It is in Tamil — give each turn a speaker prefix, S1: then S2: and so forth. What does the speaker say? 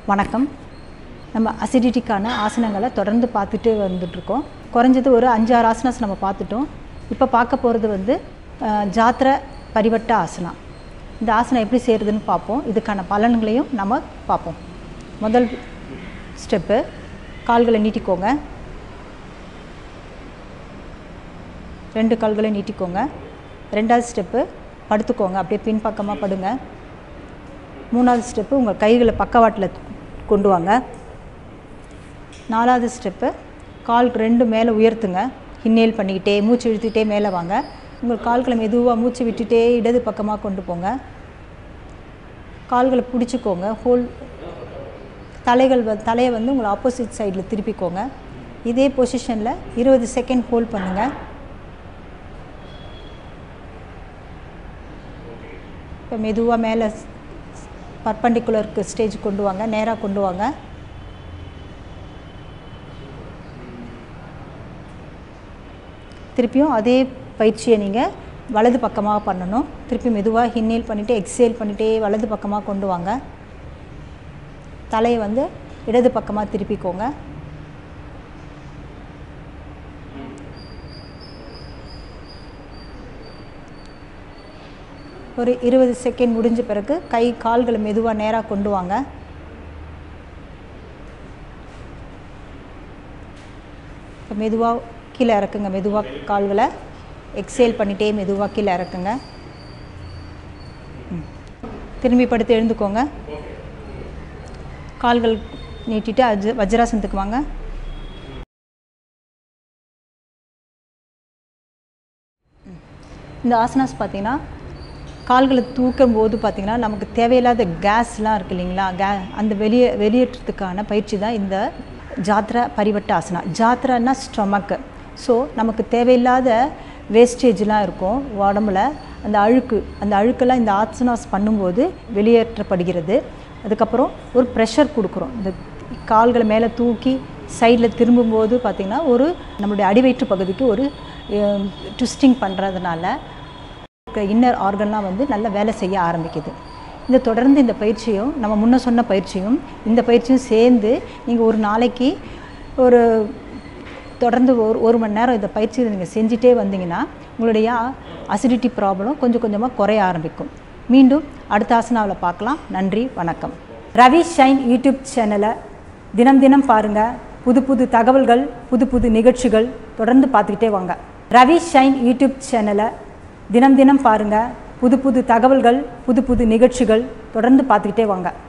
S1: வணக்கம் நம்ம அசிடிட்டிக்கான ஆசனங்களை தொடர்ந்து பார்த்துட்டு வந்துட்ருக்கோம் குறைஞ்சது ஒரு அஞ்சாறு ஆசனாஸ் நம்ம பார்த்துட்டோம் இப்போ பார்க்க போகிறது வந்து அஹ், ஜாத்திர பரிவட்ட ஆசனா இந்த ஆசனம் எப்படி செய்கிறதுன்னு பார்ப்போம் இதுக்கான பலன்களையும் நம்ம பார்ப்போம் முதல் ஸ்டெப்பு கால்களை நீட்டிக்கோங்க ரெண்டு கால்களை நீட்டிக்கோங்க ரெண்டாவது ஸ்டெப்பு படுத்துக்கோங்க அப்படியே பின்பக்கமாக படுங்க மூணாவது ஸ்டெப்பு உங்கள் கைகளை பக்கவாட்டில் கொண்டு வாங்க நாலாவது ஸ்டெப்பு கால் ரெண்டு மேலே உயர்த்துங்க இன்ஹேல் பண்ணிக்கிட்டே மூச்சு இழுத்துக்கிட்டே மேலே வாங்க உங்கள் கால்களை மெதுவாக மூச்சு விட்டுட்டே இடது பக்கமாக கொண்டு போங்க கால்களை பிடிச்சிக்கோங்க ஹோல் தலைகள் வ- தலையை வந்து உங்களை ஆப்போசிட் சைடில் திருப்பிக்கோங்க இதே பொசிஷனில் இருபது செகண்ட் ஹோல்ட் பண்ணுங்கள் இப்போ மெதுவாக மேலே பர்பண்டிகுலருக்கு ஸ்டேஜ் கொண்டு வாங்க நேராக கொண்டு வாங்க திருப்பியும் அதே பயிற்சியை நீங்கள் வலது பக்கமாக பண்ணணும் திருப்பி மெதுவாக ஹின்னேல் பண்ணிவிட்டு எக்ஸேல் பண்ணிகிட்டே வலது பக்கமாக கொண்டு வாங்க தலையை வந்து இடது பக்கமாக திருப்பிக்கோங்க ஒரு இருபது செகண்ட் முடிஞ்ச பிறகு கை கால்களை மெதுவாக நேராக கொண்டு வாங்க இப்போ மெதுவாக கீழே இறக்குங்க மெதுவாக கால்களை எக்ஸேல் பண்ணிட்டே மெதுவாக கீழே இறக்குங்க ம். திரும்பி படுத்து எழுந்துக்கோங்க கால்கள் நீட்டிட்டு அஜ வஜ்ராசனத்துக்கு வாங்க இந்த ஆசனாஸ் பார்த்தீங்கன்னா கால்களை தூக்கும் போது பார்த்தீங்கன்னா நமக்கு தேவையில்லாத கேஸ்லாம் இருக்கு இல்லைங்களா கே அந்த வெளியே வெளியேற்றத்துக்கான பயிற்சி தான் இந்த ஜாத்ரா பரிவட்ட ஆசனா ஜாத்ரான்னா ஸ்டொமக்கு ஸோ நமக்கு தேவையில்லாத வேஸ்டேஜ்லாம் இருக்கும் உடம்புல அந்த அழுக்கு அந்த அழுக்கெல்லாம் இந்த ஆசனாஸ் பண்ணும்போது வெளியேற்றப்படுகிறது அதுக்கப்புறம் ஒரு ப்ரெஷர் கொடுக்குறோம் இந்த கால்களை மேலே தூக்கி சைடில் திரும்பும்போது பார்த்திங்கன்னா ஒரு நம்மளுடைய அடிவயிற்று பகுதிக்கு ஒரு ட்விஸ்டிங் பண்ணுறதுனால இன்னர் ஆர்கன்லாம் வந்து நல்ல வேலை செய்ய ஆரம்பிக்குது இந்த தொடர்ந்து இந்த பயிற்சியும் நம்ம முன்ன சொன்ன பயிற்சியும் இந்த பயிற்சியும் சேர்ந்து நீங்கள் ஒரு நாளைக்கு ஒரு தொடர்ந்து ஒரு ஒரு மணி நேரம் இந்த பயிற்சியை நீங்கள் செஞ்சிட்டே வந்தீங்கன்னா உங்களுடைய அசிடிட்டி ப்ராப்ளம் கொஞ்சம் கொஞ்சமாக குறைய ஆரம்பிக்கும் மீண்டும் அடுத்த ஆசனாவில் பார்க்கலாம் நன்றி வணக்கம் ரவி ஷைன் யூடியூப் சேனலை தினம் தினம் பாருங்கள் புது புது தகவல்கள் புது புது நிகழ்ச்சிகள் தொடர்ந்து பார்த்துக்கிட்டே வாங்க ரவி ஷைன் யூடியூப் சேனலை தினம் தினம் பாருங்கள் புது புது தகவல்கள் புது புது நிகழ்ச்சிகள் தொடர்ந்து பார்த்துக்கிட்டே வாங்க